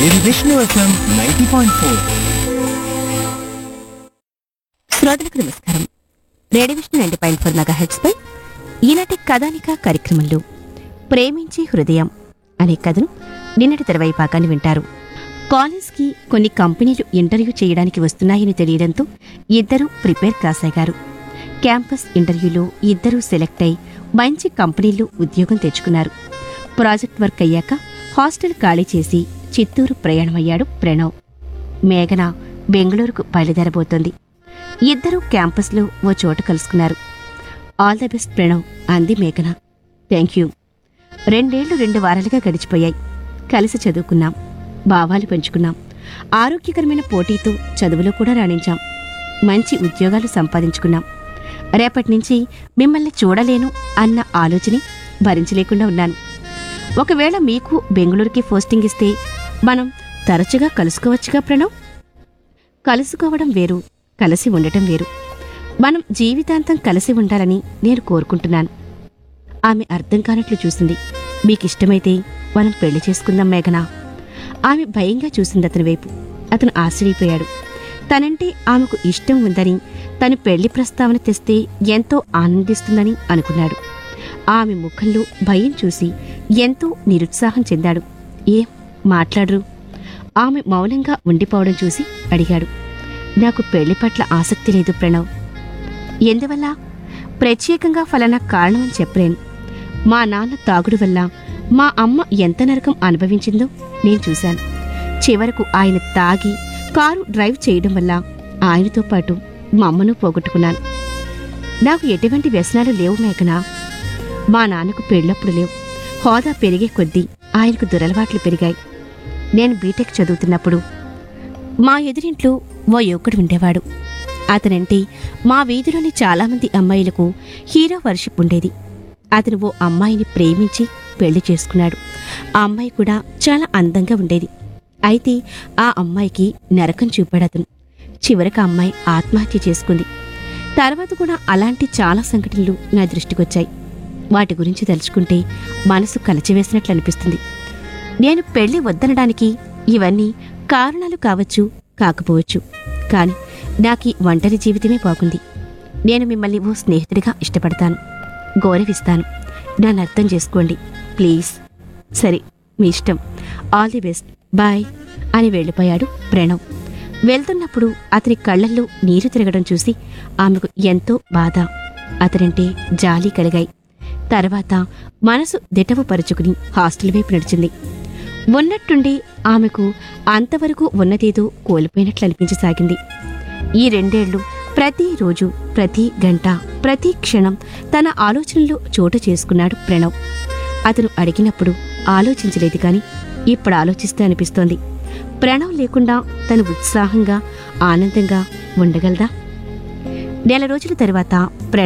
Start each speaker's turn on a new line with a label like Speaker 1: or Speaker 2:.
Speaker 1: ఇది Vishnu FM ninety point four
Speaker 2: శ్రోతలకు నమస్కారం radio Vishnu ninety point four megahertz పై ఈనాటి కథానిక కార్యక్రమంలో ప్రేమించే హృదయం అనే కథను నిన్నటి తెరవై భాగాన్ని వింటారు కాలేజ్కి కొన్ని కంపెనీలు ఇంటర్వ్యూ చేయడానికి వస్తున్నాయని తెలియడంతో ఇద్దరూ ప్రిపేర్ కాసాగారు క్యాంపస్ ఇంటర్వ్యూలో ఇద్దరూ సెలెక్ట్ అయి మంచి కంపెనీల్లో ఉద్యోగం తెచ్చుకున్నారు ప్రాజెక్ట్ వర్క్ అయ్యాక హాస్టల్ ఖాళీ చేసి చిత్తూరు ప్రయాణమయ్యాడు ప్రణవ్ మేఘన బెంగళూరుకు బయలుదేరబోతోంది ఇద్దరూ క్యాంపస్లో ఓ చోట కలుసుకున్నారు ఆల్ ద బెస్ట్ ప్రణవ్ అంది మేఘన థ్యాంక్ యూ రెండేళ్లు రెండు వారాలుగా గడిచిపోయాయి కలిసి చదువుకున్నాం భావాలు పంచుకున్నాం ఆరోగ్యకరమైన పోటీతో చదువులో కూడా రాణించాం మంచి ఉద్యోగాలు సంపాదించుకున్నాం రేపటి నుంచి మిమ్మల్ని చూడలేను అన్న ఆలోచనే భరించలేకుండా ఉన్నాను ఒకవేళ మీకు బెంగళూరుకి పోస్టింగ్ ఇస్తే మనం తరచుగా కలుసుకోవచ్చుగా ప్రణవ్ కలుసుకోవడం వేరు కలిసి ఉండటం వేరు మనం జీవితాంతం కలిసి ఉండాలని నేను కోరుకుంటున్నాను ఆమె అర్థం కానట్లు చూసింది మీకిష్టమైతే మనం పెళ్లి చేసుకుందాం మేఘనా ఆమె భయంగా చూసింది అతని వైపు అతను ఆశ్చర్యపోయాడు తనంటే ఆమెకు ఇష్టం ఉందని తను పెళ్లి ప్రస్తావన తెస్తే ఎంతో ఆనందిస్తుందని అనుకున్నాడు ఆమె ముఖంలో భయం చూసి ఎంతో నిరుత్సాహం చెందాడు ఏం మాట్లాడరు ఆమె మౌనంగా ఉండిపోవడం చూసి అడిగాడు నాకు పెళ్లి పట్ల ఆసక్తి లేదు ప్రణవ్ ఎందువల్ల ప్రత్యేకంగా ఫలానా కారణమని చెప్పలేను మా నాన్న తాగుడు వల్ల మా అమ్మ ఎంత నరకం అనుభవించిందో నేను చూశాను చివరకు ఆయన తాగి కారు డ్రైవ్ చేయడం వల్ల ఆయనతో పాటు మా అమ్మను పోగొట్టుకున్నాను నాకు ఎటువంటి వ్యసనాలు లేవు మేఘనా మా నాన్నకు పెళ్ళప్పుడు లేవు హోదా పెరిగే కొద్దీ ఆయనకు దురలవాట్లు పెరిగాయి నేను బీటెక్ చదువుతున్నప్పుడు మా ఎదురింట్లో ఓ యువకుడు ఉండేవాడు అతనంటే మా వీధిలోని చాలామంది అమ్మాయిలకు హీరో వర్షిప్ ఉండేది అతను ఓ అమ్మాయిని ప్రేమించి పెళ్లి చేసుకున్నాడు ఆ అమ్మాయి కూడా చాలా అందంగా ఉండేది అయితే ఆ అమ్మాయికి నరకం చూపాడు అతను చివరికి ఆ అమ్మాయి ఆత్మహత్య చేసుకుంది తర్వాత కూడా అలాంటి చాలా సంఘటనలు నా దృష్టికొచ్చాయి వాటి గురించి తలుచుకుంటే మనసు కలచివేసినట్లు అనిపిస్తుంది నేను పెళ్లి వద్దనడానికి ఇవన్నీ కారణాలు కావచ్చు కాకపోవచ్చు కానీ నాకీ ఒంటరి జీవితమే బాగుంది నేను మిమ్మల్ని ఓ స్నేహితుడిగా ఇష్టపడతాను గౌరవిస్తాను నన్ను అర్థం చేసుకోండి ప్లీజ్ సరే మీ ఇష్టం ఆల్ ది బెస్ట్ బాయ్ అని వెళ్ళిపోయాడు ప్రణవ్ వెళ్తున్నప్పుడు అతని కళ్ళల్లో నీరు తిరగడం చూసి ఆమెకు ఎంతో బాధ అతనంటే జాలి కలిగాయి తర్వాత మనసు దిటవు పరుచుకుని హాస్టల్ వైపు నడిచింది ఉన్నట్టుండి ఆమెకు అంతవరకు ఉన్నదేదో కోల్పోయినట్లు అనిపించసాగింది ఈ రెండేళ్లు ప్రతిరోజు ప్రతి గంట ప్రతి క్షణం తన ఆలోచనలో చోటు చేసుకున్నాడు ప్రణవ్ అతను అడిగినప్పుడు ఆలోచించలేదు కాని ఇప్పుడు ఆలోచిస్తే అనిపిస్తోంది ప్రణవ్ లేకుండా తను ఉత్సాహంగా ఆనందంగా ఉండగలదా నెల రోజుల తర్వాత ప్రణవ్